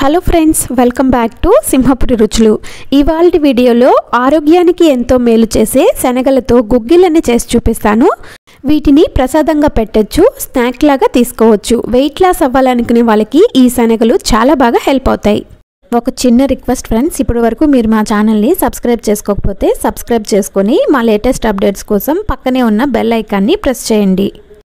hello friends welcome back to Simhapuri రుచులు ఇవాళ వీడియోలో ఆరోగ్యానికి ఎంతో మేలు చేసే శనగలతో గుగ్గిళ్ళని చేసి చూపిస్తాను వీటిని ప్రసాదంగా పెట్టొచ్చు స్నాక్ లాగా తీసుకోవచ్చు వెయిట్ లాస్ అవ్వాలనుకునే వాళ్ళకి ఈ శనగలు చాలా బాగా హెల్ప్ అవుతాయి ఒక చిన్న రిక్వెస్ట్ ఫ్రెండ్స్ ఇప్పటి వరకు మీరు మా ఛానల్ని సబ్స్క్రైబ్ చేసుకోకపోతే సబ్స్క్రైబ్ చేసుకొని మా లేటెస్ట్ అప్డేట్స్ కోసం పక్కనే ఉన్న బెల్ ఐకాన్ని ప్రెస్ చేయండి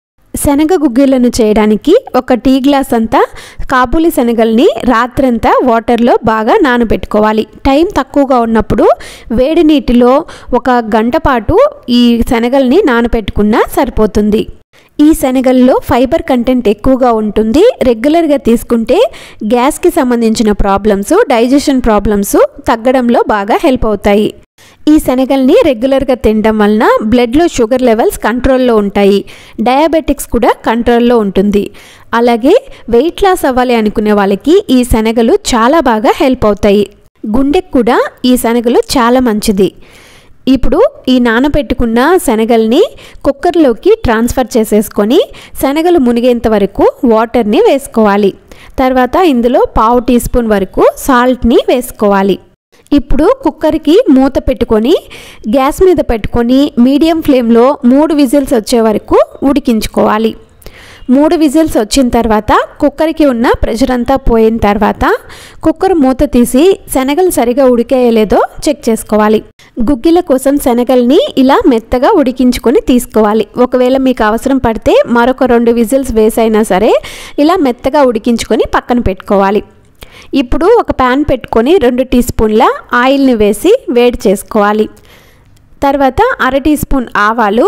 శనగ గుగ్గిళ్ళను చేయడానికి ఒక టీ గ్లాస్ అంతా కాబూలి శనగల్ని రాత్రంతా వాటర్లో బాగా నానబెట్టుకోవాలి టైం తక్కువగా ఉన్నప్పుడు వేడి నీటిలో ఒక గంట పాటు ఈ శనగల్ని నానబెట్టుకున్నా సరిపోతుంది ఈ శనగల్లో ఫైబర్ కంటెంట్ ఎక్కువగా ఉంటుంది రెగ్యులర్గా తీసుకుంటే గ్యాస్కి సంబంధించిన ప్రాబ్లమ్స్ డైజెషన్ ప్రాబ్లమ్స్ తగ్గడంలో బాగా హెల్ప్ అవుతాయి ఈ శనగల్ని రెగ్యులర్గా తినడం వలన బ్లడ్లో షుగర్ లెవెల్స్ కంట్రోల్లో ఉంటాయి డయాబెటిక్స్ కూడా కంట్రోల్లో ఉంటుంది అలాగే వెయిట్ లాస్ అవ్వాలి అనుకునే వాళ్ళకి ఈ శనగలు చాలా బాగా హెల్ప్ అవుతాయి గుండెకు కూడా ఈ శనగలు చాలా మంచిది ఇప్పుడు ఈ నానబెట్టుకున్న శనగల్ని కుక్కర్లోకి ట్రాన్స్ఫర్ చేసేసుకొని శనగలు మునిగేంత వరకు వాటర్ని వేసుకోవాలి తర్వాత ఇందులో పావు టీ స్పూన్ వరకు సాల్ట్ని వేసుకోవాలి ఇప్పుడు కుక్కర్కి మూత పెట్టుకొని గ్యాస్ మీద పెట్టుకొని మీడియం ఫ్లేమ్లో మూడు విజిల్స్ వచ్చే వరకు ఉడికించుకోవాలి మూడు విజిల్స్ వచ్చిన తర్వాత కుక్కర్కి ఉన్న ప్రెషర్ అంతా పోయిన తర్వాత కుక్కర్ మూత తీసి శనగలు సరిగా ఉడికేయలేదో చెక్ చేసుకోవాలి గుగ్గిల కోసం శనగల్ని ఇలా మెత్తగా ఉడికించుకొని తీసుకోవాలి ఒకవేళ మీకు అవసరం పడితే మరొక రెండు విజిల్స్ వేసైనా సరే ఇలా మెత్తగా ఉడికించుకొని పక్కన పెట్టుకోవాలి ఇప్పుడు ఒక ప్యాన్ పెట్టుకొని రెండు టీ స్పూన్ల ఆయిల్ని వేసి వేడి చేసుకోవాలి తర్వాత అర టీ స్పూన్ ఆవాలు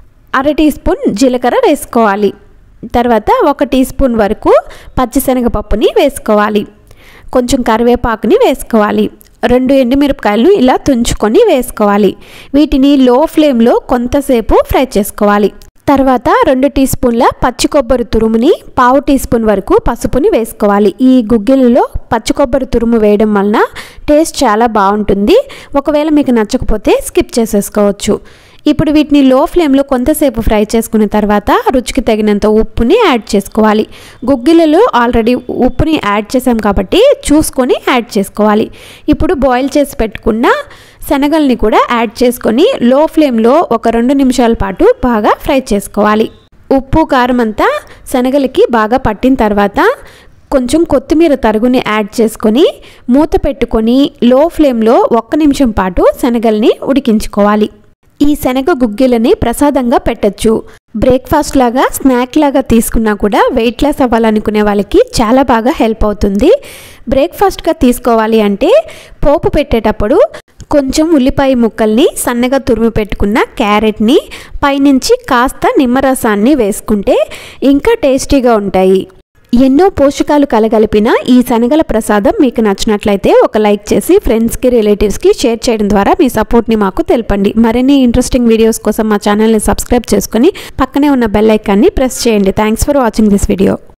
అర టీ స్పూన్ జీలకర్ర వేసుకోవాలి తర్వాత ఒక టీ స్పూన్ వరకు పచ్చిశనగపప్పుని వేసుకోవాలి కొంచెం కరివేపాకుని వేసుకోవాలి రెండు ఎండుమిరపకాయలు ఇలా తుంచుకొని వేసుకోవాలి వీటిని లో ఫ్లేమ్లో కొంతసేపు ఫ్రై చేసుకోవాలి తర్వాత రెండు టీ స్పూన్ల పచ్చి కొబ్బరి తురుముని పావు టీ స్పూన్ వరకు పసుపుని వేసుకోవాలి ఈ గుగ్గిలలో పచ్చి కొబ్బరి తురుము వేయడం వలన టేస్ట్ చాలా బాగుంటుంది ఒకవేళ మీకు నచ్చకపోతే స్కిప్ చేసేసుకోవచ్చు ఇప్పుడు వీటిని లో ఫ్లేమ్లో కొంతసేపు ఫ్రై చేసుకున్న తర్వాత రుచికి తగినంత ఉప్పుని యాడ్ చేసుకోవాలి గుగ్గిలలో ఆల్రెడీ ఉప్పుని యాడ్ చేసాం కాబట్టి చూసుకొని యాడ్ చేసుకోవాలి ఇప్పుడు బాయిల్ చేసి పెట్టుకున్న శనగల్ని కూడా యాడ్ చేసుకొని లో ఫ్లేమ్లో ఒక రెండు నిమిషాల పాటు బాగా ఫ్రై చేసుకోవాలి ఉప్పు కారం అంతా శనగలకి బాగా పట్టిన తర్వాత కొంచెం కొత్తిమీర తరుగుని యాడ్ చేసుకొని మూత పెట్టుకొని లో ఫ్లేమ్లో ఒక్క నిమిషం పాటు శనగల్ని ఉడికించుకోవాలి ఈ శనగ గుగ్గిలని ప్రసాదంగా పెట్టచ్చు బ్రేక్ఫాస్ట్ లాగా స్నాక్ లాగా తీసుకున్నా కూడా వెయిట్ లాస్ అవ్వాలనుకునే వాళ్ళకి చాలా బాగా హెల్ప్ అవుతుంది బ్రేక్ఫాస్ట్గా తీసుకోవాలి అంటే పోపు పెట్టేటప్పుడు కొంచెం ఉల్లిపాయ ముక్కల్ని సన్నగా తురిమి పెట్టుకున్న క్యారెట్ని పైనుంచి కాస్త నిమ్మరసాన్ని వేసుకుంటే ఇంకా టేస్టీగా ఉంటాయి ఎన్నో పోషకాలు కలగలిపిన ఈ శనగల ప్రసాదం మీకు నచ్చినట్లయితే ఒక లైక్ చేసి ఫ్రెండ్స్కి రిలేటివ్స్కి షేర్ చేయడం ద్వారా మీ సపోర్ట్ని మాకు తెలపండి మరిన్ని ఇంట్రెస్టింగ్ వీడియోస్ కోసం మా ఛానల్ని సబ్స్క్రైబ్ చేసుకొని పక్కనే ఉన్న బెల్ ఐకాన్ని ప్రెస్ చేయండి thanks for watching this video